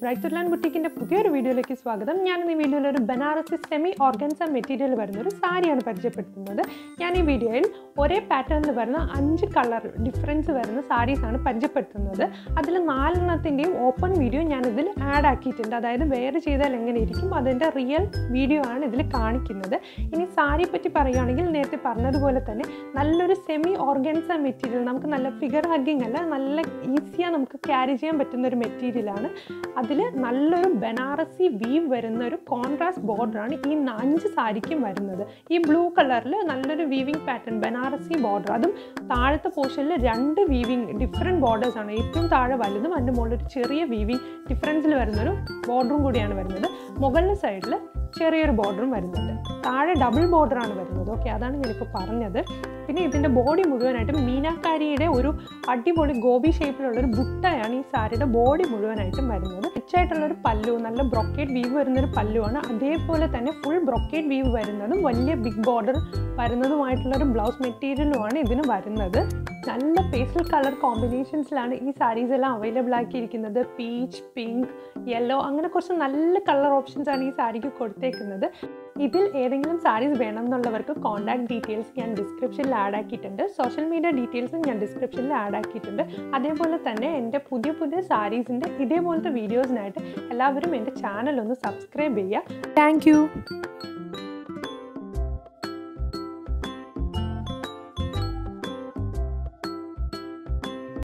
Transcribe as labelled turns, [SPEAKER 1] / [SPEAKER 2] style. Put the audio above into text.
[SPEAKER 1] bright land ബുട്ടിക്കിൻ്റെ പുതിയൊരു വീഡിയോയിലേക്ക് സ്വാഗതം ഞാൻ ഈ വീഡിയോയിൽ ഒരു ബനാറസി സെമി ഓർഗൻസ മെറ്റീരിയൽ വരുന്ന ഒരു സാരിയാണ് പരിചയപ്പെടുത്തുന്നത് ഞാൻ ഈ വീഡിയോയിൽ ഒരേ പാറ്റേണിൽ വരുന്ന അഞ്ച് കളർ ഡിഫറൻസ് വരുന്ന സാരീസാണ് പരിചയപ്പെടുത്തുന്നത് അതിൽ നാലെണ്ണത്തിൻ്റെയും ഓപ്പൺ വീഡിയോ ഞാൻ ഇതിൽ ആഡ് ആക്കിയിട്ടുണ്ട് അതായത് വേറെ ചെയ്താൽ എങ്ങനെ ഇരിക്കും അതിൻ്റെ റിയൽ വീഡിയോ ആണ് ഇതിൽ കാണിക്കുന്നത് ഇനി സാരിയെ പറ്റി പറയുകയാണെങ്കിൽ നേരത്തെ പറഞ്ഞതുപോലെ തന്നെ നല്ലൊരു സെമി ഓർഗൻസ മെറ്റീരിയൽ നമുക്ക് നല്ല ഫിഗർ ഹഗ്ഗിങ് അല്ല നല്ല ഈസിയാണ് നമുക്ക് ക്യാരി ചെയ്യാൻ പറ്റുന്ന ഒരു മെറ്റീരിയലാണ് അതിൽ നല്ലൊരു ബനാറസി വീവ് വരുന്ന ഒരു കോൺട്രാസ്റ്റ് ബോർഡറാണ് ഈ അഞ്ച് സാരിക്കും വരുന്നത് ഈ ബ്ലൂ കളറിൽ നല്ലൊരു വീവിങ് പാറ്റേൺ ബനാറസി ബോർഡർ അതും താഴത്തെ പോർഷനിൽ രണ്ട് വീവിങ് ഡിഫറെൻറ്റ് ബോർഡേഴ്സ് ആണ് ഏറ്റവും താഴെ വലുതും അതിൻ്റെ മുകളിൽ ഒരു ചെറിയ വീവിങ് ഡിഫറൻസിൽ വരുന്നൊരു ബോർഡറും കൂടിയാണ് വരുന്നത് മുകളിലെ സൈഡിൽ ചെറിയൊരു ബോർഡറും വരുന്നുണ്ട് താഴെ ഡബിൾ ബോർഡറാണ് വരുന്നത് ഓക്കെ അതാണ് ഞാനിപ്പോൾ പറഞ്ഞത് പിന്നെ ഇതിൻ്റെ ബോഡി മുഴുവനായിട്ടും മീനാക്കാരിയുടെ ഒരു അടിപൊളി ഗോപി ഷേപ്പിലുള്ള ഒരു ബുട്ടയാണ് ഈ സാരിയുടെ ബോഡി മുഴുവനായിട്ടും വരുന്നത് റിച്ചായിട്ടുള്ള ഒരു പല്ലു നല്ല ബ്രൊക്കേറ്റ് വീവ് വരുന്നൊരു പല്ലുവാണ് അതേപോലെ തന്നെ ഫുൾ ബ്രൊക്കേറ്റ് വീവ് വരുന്നതും വലിയ ബിഗ് ബോർഡർ വരുന്നതുമായിട്ടുള്ള ഒരു ബ്ലൗസ് മെറ്റീരിയലുമാണ് ഇതിന് വരുന്നത് നല്ല പേസ്റ്റൽ കളർ കോമ്പിനേഷൻസിലാണ് ഈ സാരീസ് എല്ലാം അവൈലബിൾ ആക്കിയിരിക്കുന്നത് പീച്ച് പിങ്ക് യെല്ലോ അങ്ങനെ കുറച്ച് നല്ല കളർ ഓപ്ഷൻസ് ആണ് ഈ സാരിക്ക് കൊടുത്തേക്കുന്നത് ഇതിൽ ഏതെങ്കിലും സാരീസ് വേണം എന്നുള്ളവർക്ക് കോൺടാക്ട് ഡീറ്റെയിൽസ് ഞാൻ ഡിസ്ക്രിപ്ഷനിൽ ആഡ് ആക്കിയിട്ടുണ്ട് സോഷ്യൽ മീഡിയ ഡീറ്റെയിൽസും ഞാൻ ഡിസ്ക്രിപ്ഷനിൽ ആഡ് ആക്കിയിട്ടുണ്ട് അതേപോലെ തന്നെ എൻ്റെ പുതിയ പുതിയ സാരീസിൻ്റെ ഇതേപോലത്തെ വീഡിയോസിനായിട്ട് എല്ലാവരും എൻ്റെ ചാനൽ ഒന്ന് സബ്സ്ക്രൈബ് ചെയ്യുക താങ്ക്